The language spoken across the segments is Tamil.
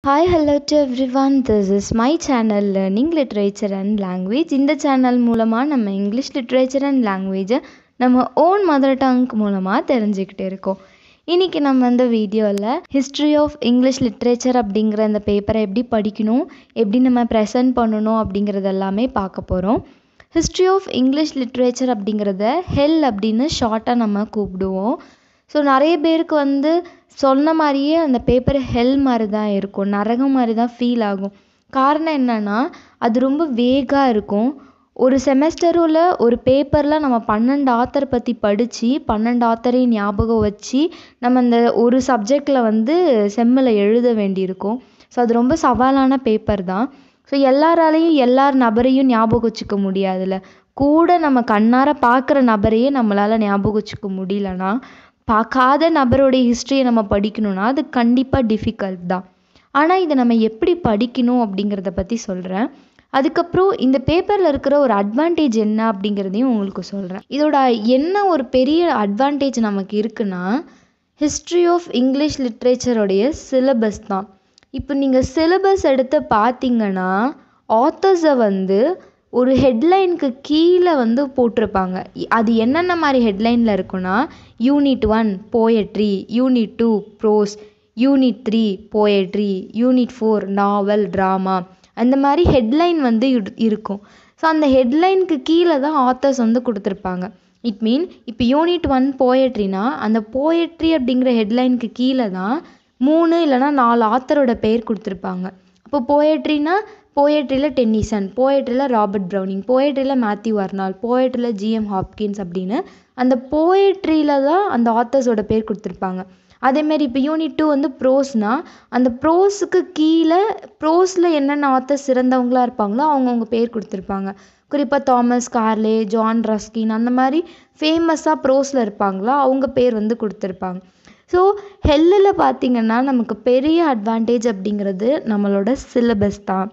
hi hello to everyone this is my channel learning literature and language இந்த சேனல் மூலமாக நம்ம இங்கிலீஷ் லிட்ரேச்சர் அண்ட் லாங்குவேஜை நம்ம ஓன் மதர் டங் மூலமாக தெரிஞ்சுக்கிட்டு இருக்கோம் இன்றைக்கி நம்ம இந்த வீடியோவில் ஹிஸ்ட்ரி ஆஃப் இங்கிலீஷ் லிட்ரேச்சர் அப்படிங்கிற இந்த பேப்பரை எப்படி படிக்கணும் எப்படி நம்ம ப்ரெசென்ட் பண்ணணும் அப்படிங்கிறது எல்லாமே பார்க்க போகிறோம் ஹிஸ்ட்ரி ஆஃப் இங்கிலீஷ் லிட்ரேச்சர் அப்படிங்கிறத ஹெல் அப்படின்னு ஷார்ட்டாக நம்ம கூப்பிடுவோம் ஸோ நிறைய பேருக்கு வந்து சொன்ன மாதிரியே அந்த பேப்பர் ஹெல் மாதிரி தான் இருக்கும் நரகம் மாதிரி தான் ஃபீல் ஆகும் காரணம் என்னென்னா அது ரொம்ப வேகாக இருக்கும் ஒரு செமஸ்டரில் ஒரு பேப்பரில் நம்ம பன்னெண்டு ஆத்தர் பற்றி படித்து பன்னெண்டு ஆத்தரையும் ஞாபகம் வச்சு நம்ம அந்த ஒரு சப்ஜெக்டில் வந்து செம்மில் எழுத வேண்டியிருக்கும் ஸோ அது ரொம்ப சவாலான பேப்பர் தான் ஸோ எல்லாராலையும் எல்லார் நபரையும் ஞாபகம் வச்சுக்க முடியாதுல்ல கூட நம்ம கண்ணார பார்க்குற நபரையே நம்மளால் ஞாபகம் வச்சுக்க முடியலனா பார்க்காத நபருடைய ஹிஸ்ட்ரியை நம்ம படிக்கணும்னா அது கண்டிப்பாக டிஃபிகல்ட் தான் ஆனால் இதை நம்ம எப்படி படிக்கணும் அப்படிங்கிறத பற்றி சொல்கிறேன் அதுக்கப்புறம் இந்த பேப்பரில் இருக்கிற ஒரு அட்வான்டேஜ் என்ன அப்படிங்கிறதையும் உங்களுக்கு சொல்கிறேன் இதோட என்ன ஒரு பெரிய அட்வான்டேஜ் நமக்கு இருக்குன்னா ஹிஸ்ட்ரி ஆஃப் இங்கிலீஷ் லிட்ரேச்சருடைய சிலபஸ் தான் இப்போ நீங்கள் சிலபஸ் எடுத்து பார்த்தீங்கன்னா ஆத்தர்ஸை வந்து ஒரு ஹெட்லைனுக்கு கீழே வந்து போட்டிருப்பாங்க அது என்னென்ன மாதிரி ஹெட்லைனில் இருக்குன்னா unit one poetry unit two prose unit three poetry unit four novel drama அந்த மாதிரி ஹெட்லைன் வந்து இருக்கும் ஸோ அந்த ஹெட்லைனுக்கு கீழே தான் ஆத்தர்ஸ் வந்து கொடுத்துருப்பாங்க இட் மீன் இப்போ யூனிட் ஒன் போயட்ரினா அந்த போயட்ரி அப்படிங்கிற ஹெட்லைனுக்கு கீழே தான் மூணு இல்லைனா நாலு ஆத்தரோட பேர் கொடுத்துருப்பாங்க இப்போ போயட்ரினா போயட்ரியில் டென்னிசன் போயட்ரியில் ராபர்ட் ப்ரௌனிங் போயட்ரியில் மேத்யூ அர்னால் போயட்ரியில் ஜிஎம் ஹாப்கின்ஸ் அப்படின்னு அந்த போயட்ரியில் தான் அந்த ஆத்தர்ஸோட பேர் கொடுத்துருப்பாங்க அதேமாரி இப்போ யூனிட் டூ வந்து ப்ரோஸ்னால் அந்த ப்ரோஸுக்கு கீழே ப்ரோஸில் என்னென்ன ஆத்தர்ஸ் சிறந்தவங்களாக இருப்பாங்களோ அவங்கவுங்க பேர் கொடுத்துருப்பாங்க குறிப்பாக தாமஸ் கார்லே ஜான் ரஸ்கின் அந்த மாதிரி ஃபேமஸாக ப்ரோஸில் இருப்பாங்களோ அவங்க பேர் வந்து கொடுத்துருப்பாங்க ஸோ ஹெல்லில் பார்த்திங்கன்னா நமக்கு பெரிய அட்வான்டேஜ் அப்படிங்கிறது நம்மளோட சிலபஸ் தான்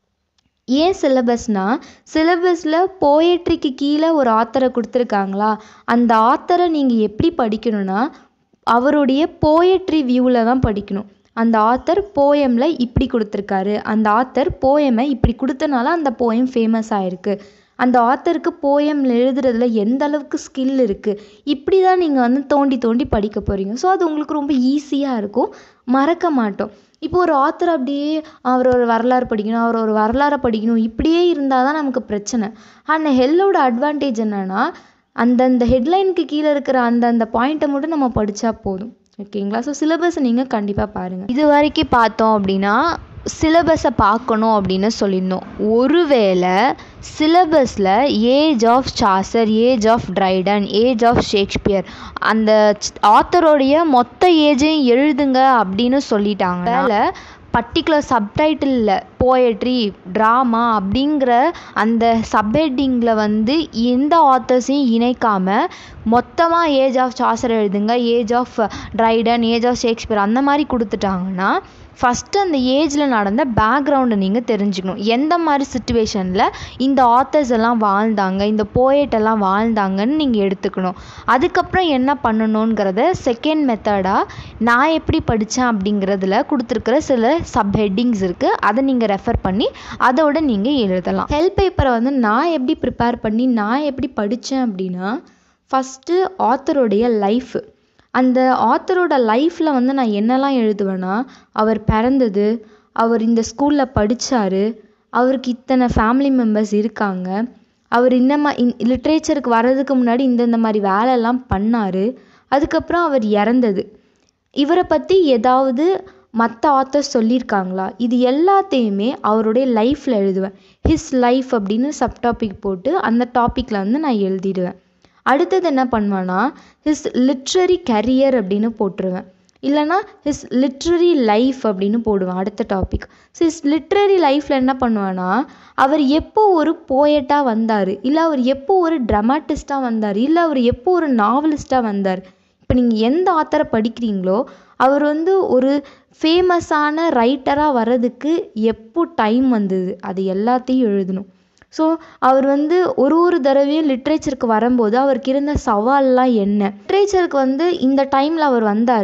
ஏன் சிலபஸ்னால் சிலபஸில் போயட்ரிக்கு கீழே ஒரு ஆத்தரை கொடுத்துருக்காங்களா அந்த ஆத்தரை நீங்கள் எப்படி படிக்கணும்னா அவருடைய போயட்ரி வியூவில் தான் படிக்கணும் அந்த ஆத்தர் போயமில் இப்படி கொடுத்துருக்காரு அந்த ஆத்தர் போயமை இப்படி கொடுத்தனால அந்த போயம் ஃபேமஸ் ஆகிருக்கு அந்த ஆத்தருக்கு போயம் எழுதுறதுல எந்த அளவுக்கு ஸ்கில் இருக்குது இப்படி தான் நீங்கள் வந்து தோண்டி தோண்டி படிக்க போகிறீங்க ஸோ அது உங்களுக்கு ரொம்ப ஈஸியாக இருக்கும் மறக்க மாட்டோம் இப்போ ஒரு ஆத்தர் அப்படியே அவர் ஒரு வரலாறு படிக்கணும் அவர் ஒரு வரலாறை படிக்கணும் இப்படியே இருந்தால் தான் நமக்கு பிரச்சனை ஆனால் ஹெல்லோட அட்வான்டேஜ் என்னென்னா அந்தந்த ஹெட்லைனுக்கு கீழே இருக்கிற அந்தந்த பாயிண்ட்டை மட்டும் நம்ம படித்தா போதும் ஓகேங்களா ஸோ சிலபஸை நீங்கள் கண்டிப்பாக பாருங்கள் இது வரைக்கும் பார்த்தோம் அப்படின்னா சிலபஸை பார்க்கணும் அப்படின்னு சொல்லியிருந்தோம் ஒருவேளை சிலபஸில் age of Chaucer age of Dryden age of Shakespeare அந்த ஆத்தரோடைய மொத்த ஏஜையும் எழுதுங்க அப்படின்னு சொல்லிட்டாங்க அதில் பர்டிகுலர் சப்டைட்டிலில் போயட்ரி ட்ராமா அப்படிங்கிற அந்த சப்ஹெட்டிங்கில் வந்து எந்த ஆத்தர்ஸையும் இணைக்காமல் மொத்தமாக ஏஜ் ஆஃப் சாசர் எழுதுங்க age of Dryden age of Shakespeare அந்த மாதிரி கொடுத்துட்டாங்கன்னா ஃபஸ்ட்டு அந்த ஏஜில் நடந்த பேக்ரவுண்டை நீங்கள் தெரிஞ்சுக்கணும் எந்த மாதிரி சுச்சுவேஷனில் இந்த ஆத்தர்ஸ் எல்லாம் வாழ்ந்தாங்க இந்த போயட் எல்லாம் வாழ்ந்தாங்கன்னு நீங்கள் எடுத்துக்கணும் அதுக்கப்புறம் என்ன பண்ணணுங்கிறத செகண்ட் மெத்தடாக நான் எப்படி படித்தேன் அப்படிங்கிறதுல கொடுத்துருக்கிற சில சப் ஹெட்டிங்ஸ் இருக்குது அதை நீங்கள் ரெஃபர் பண்ணி அதோட நீங்கள் எழுதலாம் ஹெல்ப் பேப்பரை வந்து நான் எப்படி ப்ரிப்பேர் பண்ணி நான் எப்படி படித்தேன் அப்படின்னா ஃபஸ்ட்டு ஆத்தருடைய லைஃபு அந்த ஆத்தரோட லைஃப்பில் வந்து நான் என்னெல்லாம் எழுதுவேன்னா அவர் பிறந்தது அவர் இந்த ஸ்கூலில் படித்தார் அவருக்கு இத்தனை ஃபேமிலி மெம்பர்ஸ் இருக்காங்க அவர் இந்த மா லிட்ரேச்சருக்கு வர்றதுக்கு முன்னாடி இந்தந்த மாதிரி வேலையெல்லாம் பண்ணார் அதுக்கப்புறம் அவர் இறந்தது இவரை பற்றி ஏதாவது மற்ற ஆத்தர்ஸ் சொல்லியிருக்காங்களா இது எல்லாத்தையுமே அவருடைய லைஃப்பில் எழுதுவேன் ஹிஸ் லைஃப் அப்படின்னு சப்டாபிக் போட்டு அந்த டாப்பிக்கில் வந்து நான் எழுதிடுவேன் அடுத்தது என்ன பண்ணுவேன்னா ஹிஸ் லிட்ரரி கரியர் அப்படின்னு போட்டுருவேன் இல்லைனா ஹிஸ் லிட்ரரி லைஃப் அப்படின்னு போடுவேன் அடுத்த டாபிக் ஸோ ஹிஸ் லிட்ரரி லைஃப்பில் என்ன பண்ணுவேன்னா அவர் எப்போ ஒரு போயட்டாக வந்தார் இல்லை அவர் எப்போ ஒரு ட்ரமாட்டிஸ்ட்டாக வந்தார் இல்லை அவர் எப்போ ஒரு நாவலிஸ்ட்டாக வந்தார் இப்போ நீங்கள் எந்த ஆத்தரை படிக்கிறீங்களோ அவர் வந்து ஒரு ஃபேமஸான ரைட்டராக வர்றதுக்கு எப்போ டைம் வந்தது அது எல்லாத்தையும் எழுதணும் ஸோ அவர் வந்து ஒரு ஒரு தடவையும் லிட்ரேச்சருக்கு வரும்போது அவருக்கு இருந்த சவால்லாம் என்ன லிட்ரேச்சருக்கு வந்து இந்த டைமில் அவர் வந்தார்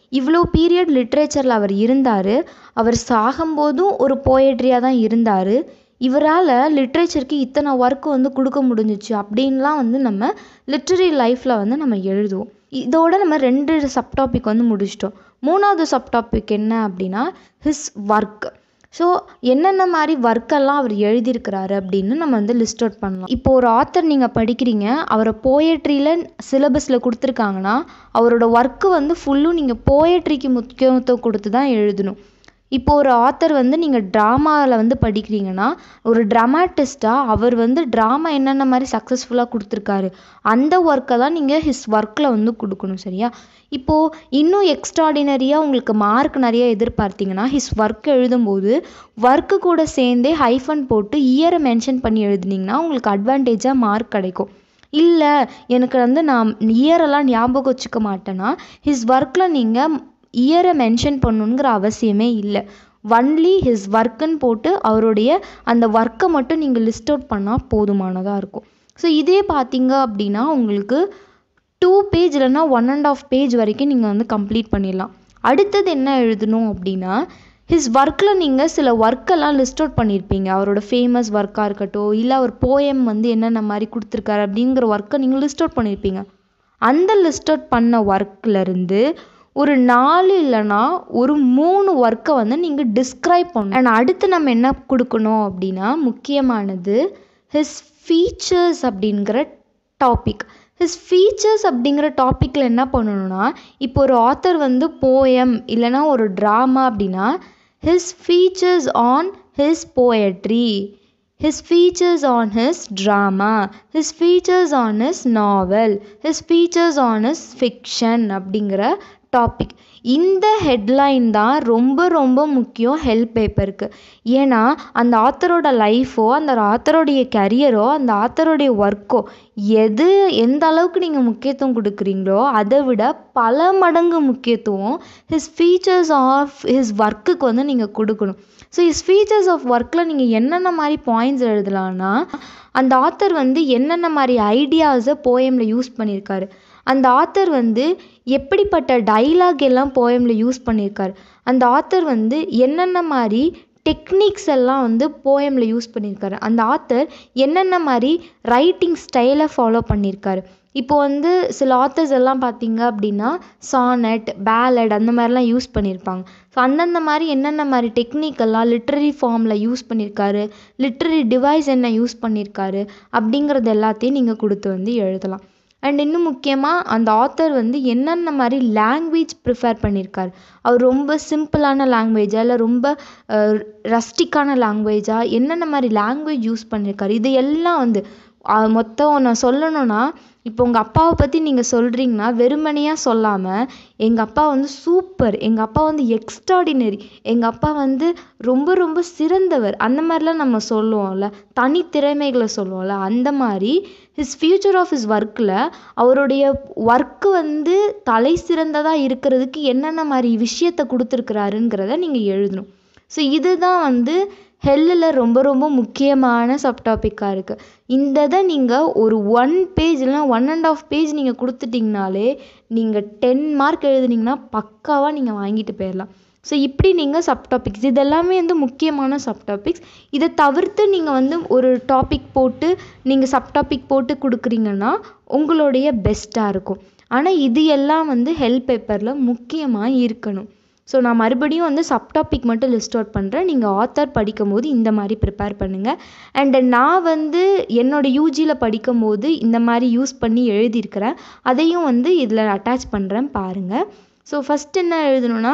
இவ்வளோ பீரியட் லிட்ரேச்சரில் அவர் இருந்தார் அவர் சாகும்போதும் ஒரு போயட்ரியாக தான் இருந்தார் இவரால் லிட்ரேச்சருக்கு இத்தனை ஒர்க் வந்து கொடுக்க முடிஞ்சிச்சு அப்படின்லாம் வந்து நம்ம லிட்ரரி லைஃப்பில் வந்து நம்ம எழுதுவோம் இதோட நம்ம ரெண்டு சப்டாபிக் வந்து முடிச்சிட்டோம் மூணாவது சப்டாபிக் என்ன அப்படின்னா ஹிஸ் ஒர்க் ஸோ என்னென்ன மாதிரி ஒர்க்கெல்லாம் அவர் எழுதியிருக்கிறாரு அப்படின்னு நம்ம வந்து லிஸ்ட் அவுட் பண்ணலாம் இப்போ ஒரு ஆத்தர் நீங்கள் படிக்கிறீங்க அவரை போயட்ரியில் சிலபஸில் கொடுத்துருக்காங்கன்னா அவரோட ஒர்க்கு வந்து ஃபுல்லும் நீங்கள் போயட்ரிக்கு முக்கியத்துவம் கொடுத்து தான் எழுதணும் இப்போ ஒரு ஆத்தர் வந்து நீங்கள் ட்ராமாவில் வந்து படிக்கிறீங்கன்னா ஒரு ட்ராமாட்டிஸ்ட்டாக அவர் வந்து ட்ராமா என்னென்ன மாதிரி சக்ஸஸ்ஃபுல்லாக கொடுத்துருக்காரு அந்த ஒர்க்கை தான் நீங்கள் ஹிஸ் ஒர்க்கில் வந்து கொடுக்கணும் சரியா இப்போது இன்னும் எக்ஸ்ட்ராடினரியாக உங்களுக்கு மார்க் நிறைய எதிர்பார்த்தீங்கன்னா ஹிஸ் ஒர்க் எழுதும்போது ஒர்க்கு கூட சேர்ந்தே ஹைஃபன் போட்டு இயரை மென்ஷன் பண்ணி எழுதுனீங்கன்னா உங்களுக்கு அட்வான்டேஜாக மார்க் கிடைக்கும் இல்லை எனக்கு வந்து நான் இயரெல்லாம் ஞாபகம் வச்சுக்க மாட்டேன்னா ஹிஸ் ஒர்க்கில் நீங்கள் இயரை மென்ஷன் பண்ணணுங்கிற அவசியமே இல்லை ஒன்லி ஹிஸ் ஒர்க்குன்னு போட்டு அவருடைய அந்த ஒர்க்கை மட்டும் நீங்கள் லிஸ்ட் அவுட் பண்ணால் போதுமானதாக இருக்கும் ஸோ இதே பார்த்தீங்க அப்படின்னா உங்களுக்கு டூ பேஜ் இல்லைன்னா ஒன் அண்ட் ஆஃப் பேஜ் வரைக்கும் நீங்கள் வந்து கம்ப்ளீட் பண்ணிடலாம் அடுத்தது என்ன எழுதணும் அப்படின்னா ஹிஸ் ஒர்க்கில் நீங்கள் சில ஒர்க்கெல்லாம் லிஸ்ட் அவுட் பண்ணியிருப்பீங்க அவரோட ஃபேமஸ் ஒர்க்காக இருக்கட்டும் இல்லை அவர் போயம் வந்து என்னென்ன மாதிரி கொடுத்துருக்காரு அப்படிங்கிற ஒர்க்கை நீங்கள் லிஸ்ட் அவுட் பண்ணியிருப்பீங்க அந்த லிஸ்ட் அவுட் பண்ண ஒர்க்லேருந்து ஒரு நாலு இல்லைன்னா ஒரு மூணு ஒர்க்கை வந்து நீங்கள் டிஸ்கிரைப் பண்ணணும் அண்ட் அடுத்து நம்ம என்ன கொடுக்கணும் அப்படின்னா முக்கியமானது ஹிஸ் ஃபீச்சர்ஸ் அப்படிங்கிற டாபிக் ஹிஸ் ஃபீச்சர்ஸ் அப்படிங்கிற டாப்பிக்கில் என்ன பண்ணணும்னா இப்போ ஒரு ஆத்தர் வந்து போயம் இல்லைன்னா ஒரு ட்ராமா அப்படின்னா his features on his poetry his features on his drama his features on his novel his features on his fiction அப்படிங்கிற டாபிக் இந்த ஹெட்லைன் தான் ரொம்ப ரொம்ப முக்கியம் ஹெல்ப் பேப்பருக்கு ஏன்னா அந்த ஆத்தரோட லைஃபோ அந்த ஆத்தரோடைய கரியரோ அந்த ஆத்தரோடைய ஒர்க்கோ எது எந்த அளவுக்கு நீங்கள் முக்கியத்துவம் கொடுக்குறீங்களோ அதை விட பல மடங்கு முக்கியத்துவம் ஹிஸ் ஃபீச்சர்ஸ் ஆஃப் ஹிஸ் ஒர்க்குக்கு வந்து நீங்கள் கொடுக்கணும் ஸோ ஹிஸ் ஃபீச்சர்ஸ் ஆஃப் ஒர்க்கில் நீங்கள் என்னென்ன மாதிரி பாயிண்ட்ஸ் எழுதலான்னா அந்த ஆத்தர் வந்து என்னென்ன மாதிரி ஐடியாஸை போயமில் யூஸ் பண்ணியிருக்காரு அந்த ஆத்தர் வந்து எப்படிப்பட்ட டைலாக் எல்லாம் போயமில் யூஸ் பண்ணியிருக்காரு அந்த ஆத்தர் வந்து என்னென்ன மாதிரி டெக்னிக்ஸ் எல்லாம் வந்து போயமில் யூஸ் பண்ணியிருக்காரு அந்த ஆத்தர் என்னென்ன மாதிரி ரைட்டிங் ஸ்டைலை ஃபாலோ பண்ணியிருக்காரு இப்போ வந்து சில ஆத்தர்ஸ் எல்லாம் பார்த்தீங்க அப்படின்னா சானட் பேலட் அந்த மாதிரிலாம் யூஸ் பண்ணியிருப்பாங்க ஸோ அந்தந்த மாதிரி என்னென்ன மாதிரி டெக்னிக் எல்லாம் லிட்ரரி ஃபார்மில் யூஸ் பண்ணியிருக்காரு லிட்ரரி டிவைஸ் என்ன யூஸ் பண்ணியிருக்காரு அப்படிங்கிறது எல்லாத்தையும் நீங்கள் கொடுத்து வந்து எழுதலாம் அண்ட் இன்னும் முக்கியமாக அந்த ஆத்தர் வந்து என்னென்ன மாதிரி லாங்குவேஜ் ப்ரிஃபர் பண்ணியிருக்காரு அவர் ரொம்ப சிம்பிளான லாங்குவேஜா இல்லை ரொம்ப ரஸ்டிக்கான லாங்குவேஜா என்னென்ன மாதிரி லாங்குவேஜ் யூஸ் பண்ணியிருக்காரு இது எல்லாம் வந்து மொத்தம் நான் சொல்லணும்னா இப்போ உங்கள் அப்பாவை பற்றி நீங்கள் சொல்கிறீங்கன்னா வெறுமனையாக சொல்லாமல் எங்கள் அப்பா வந்து சூப்பர் எங்கள் அப்பா வந்து எக்ஸ்ட்ராடினரி எங்கள் அப்பா வந்து ரொம்ப ரொம்ப சிறந்தவர் அந்த மாதிரிலாம் நம்ம சொல்லுவோம்ல தனித்திறமைகளை சொல்லுவோம்ல அந்த மாதிரி ஹிஸ் ஃப்யூச்சர் ஆஃப் ஹிஸ் ஒர்க்கில் அவருடைய ஒர்க்கு வந்து தலை சிறந்ததாக இருக்கிறதுக்கு என்னென்ன மாதிரி விஷயத்த கொடுத்துருக்குறாருங்கிறத நீங்கள் எழுதணும் ஸோ இதுதான் வந்து ஹெல்லில் ரொம்ப ரொம்ப முக்கியமான சப்டாபிக்காக இருக்குது இந்த இதை நீங்கள் ஒரு ஒன் பேஜ் இல்லைனா ஒன் அண்ட் ஆஃப் பேஜ் நீங்கள் கொடுத்துட்டிங்கனாலே நீங்கள் டென் மார்க் எழுதுனீங்கன்னா பக்காவாக நீங்கள் வாங்கிட்டு போயிடலாம் ஸோ இப்படி நீங்கள் சப்டாபிக்ஸ் இதெல்லாமே வந்து முக்கியமான சப்டாபிக்ஸ் இதை தவிர்த்து நீங்கள் வந்து ஒரு டாபிக் போட்டு நீங்கள் சப்டாபிக் போட்டு கொடுக்குறீங்கன்னா உங்களுடைய பெஸ்ட்டாக இருக்கும் ஆனால் இது எல்லாம் வந்து ஹெல்ப் பேப்பரில் முக்கியமாக இருக்கணும் ஸோ நான் மறுபடியும் வந்து சப்டாபிக் மட்டும் லிஸ்ட் அவுட் பண்ணுறேன் நீங்கள் ஆத்தர் படிக்கும் போது இந்த மாதிரி ப்ரிப்பேர் பண்ணுங்கள் அண்டு நான் வந்து என்னோடய யூஜியில் படிக்கும் போது இந்த மாதிரி யூஸ் பண்ணி எழுதியிருக்கிறேன் அதையும் வந்து இதில் அட்டாச் பண்ணுறேன் பாருங்கள் ஸோ ஃபஸ்ட் என்ன எழுதணும்னா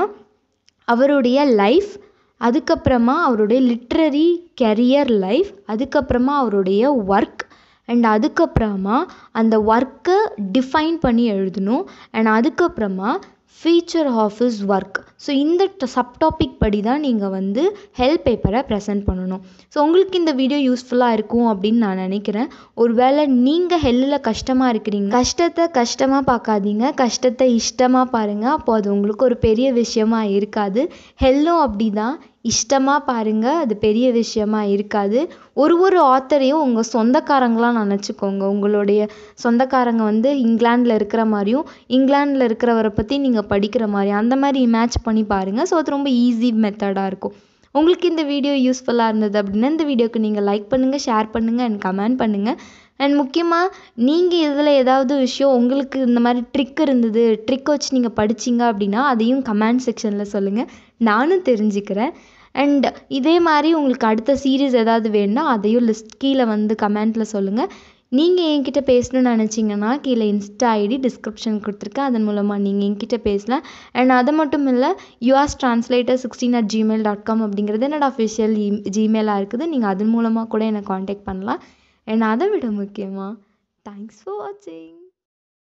அவருடைய லைஃப் அதுக்கப்புறமா அவருடைய லிட்ரரி கெரியர் லைஃப் அதுக்கப்புறமா அவருடைய ஒர்க் அண்ட் அதுக்கப்புறமா அந்த ஒர்க்கை டிஃபைன் பண்ணி எழுதணும் அண்ட் அதுக்கப்புறமா feature of his work so இந்த சப்டாபிக் படி தான் நீங்கள் வந்து ஹெல்ப் பேப்பரை ப்ரெசென்ட் பண்ணணும் ஸோ உங்களுக்கு இந்த வீடியோ யூஸ்ஃபுல்லாக இருக்கும் அப்படின்னு நான் நினைக்கிறேன் ஒருவேளை நீங்கள் ஹெல்லில் கஷ்டமாக இருக்கிறீங்க கஷ்டத்தை கஷ்டமாக பார்க்காதீங்க கஷ்டத்தை இஷ்டமாக பாருங்கள் அப்போது அது உங்களுக்கு ஒரு பெரிய விஷயமா இருக்காது ஹெல்லும் அப்படி தான் இஷ்டமாக பாருங்கள் அது பெரிய விஷயமா இருக்காது ஒரு ஒரு ஆத்தரையும் உங்கள் சொந்தக்காரங்களாக நினச்சிக்கோங்க உங்களுடைய சொந்தக்காரங்க வந்து இங்கிலாந்தில் இருக்கிற மாதிரியும் இங்கிலாந்தில் இருக்கிறவரை பற்றி நீங்கள் படிக்கிற மாதிரி அந்த மாதிரி இமேஜ் பண்ணி பாருங்கள் ஸோ அது ரொம்ப ஈஸி மெத்தடாக இருக்கும் உங்களுக்கு இந்த வீடியோ யூஸ்ஃபுல்லாக இருந்தது அப்படின்னா இந்த வீடியோக்கு நீங்கள் லைக் பண்ணுங்கள் ஷேர் பண்ணுங்கள் அண்ட் கமெண்ட் பண்ணுங்கள் அண்ட் முக்கியமாக நீங்கள் இதில் ஏதாவது விஷயம் உங்களுக்கு இந்த மாதிரி ட்ரிக் இருந்தது ட்ரிக் வச்சு நீங்கள் படிச்சீங்க அப்படின்னா அதையும் கமெண்ட் செக்ஷனில் சொல்லுங்கள் நானும் தெரிஞ்சுக்கிறேன் அண்ட் இதே மாதிரி உங்களுக்கு அடுத்த சீரீஸ் ஏதாவது வேணும்னா அதையும் லிஸ்ட் கீழே வந்து கமெண்ட்டில் சொல்லுங்கள் நீங்கள் என்கிட்ட பேசணும்னு நினச்சிங்கன்னா கீழே இன்ஸ்டா ஐடி டிஸ்கிரிப்ஷன் கொடுத்துருக்கேன் அதன் மூலமாக நீங்கள் என்கிட்ட பேசலாம் அண்ட் அது மட்டும் இல்லை yours translator sixteen at Gmail dot com அப்படிங்கிறது என்னோட அஃபிஷியல் ஜிமெயிலாக இருக்குது நீங்கள் அதன் மூலமாக கூட என்னை காண்டாக்ட் பண்ணலாம் அண்ட் அதை விட முக்கியமாக தேங்க்ஸ் ஃபார் வாட்சிங்